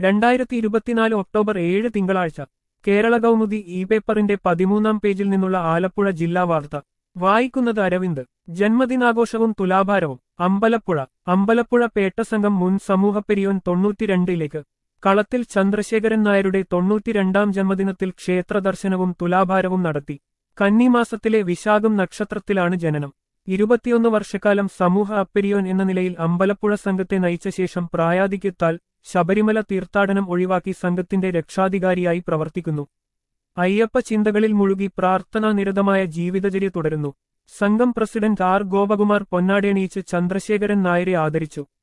രണ്ടായിരത്തി ഇരുപത്തിനാല് ഒക്ടോബർ ഏഴ് തിങ്കളാഴ്ച കേരള കൗമുദി ഇ പേപ്പറിന്റെ പതിമൂന്നാം പേജിൽ നിന്നുള്ള ആലപ്പുഴ ജില്ലാ വാർത്ത വായിക്കുന്നത് അരവിന്ദ് ജന്മദിനാഘോഷവും തുലാഭാരവും അമ്പലപ്പുഴ അമ്പലപ്പുഴ പേട്ടസംഘം മുൻ സമൂഹപ്പെരിയോൻ തൊണ്ണൂറ്റിരണ്ടിലേക്ക് കളത്തിൽ ചന്ദ്രശേഖരൻ നായരുടെ തൊണ്ണൂറ്റിരണ്ടാം ജന്മദിനത്തിൽ ക്ഷേത്ര ദർശനവും തുലാഭാരവും നടത്തി കന്നിമാസത്തിലെ വിശാഖം നക്ഷത്രത്തിലാണ് ജനനം ഇരുപത്തിയൊന്ന് വർഷക്കാലം സമൂഹ അപ്പെരിയോൻ എന്ന നിലയിൽ അമ്പലപ്പുഴ സംഘത്തെ നയിച്ച ശേഷം പ്രായാധിക്യത്താൽ ശബരിമല തീർത്ഥാടനം ഒഴിവാക്കി സംഘത്തിന്റെ രക്ഷാധികാരിയായി പ്രവർത്തിക്കുന്നു അയ്യപ്പ ചിന്തകളിൽ മുഴുകി പ്രാർത്ഥനാ നിരതമായ ജീവിതചര്യ തുടരുന്നു സംഘം പ്രസിഡന്റ് ആർ ഗോപകുമാർ പൊന്നാടയണിയിച്ച് ചന്ദ്രശേഖരൻ നായരെ ആദരിച്ചു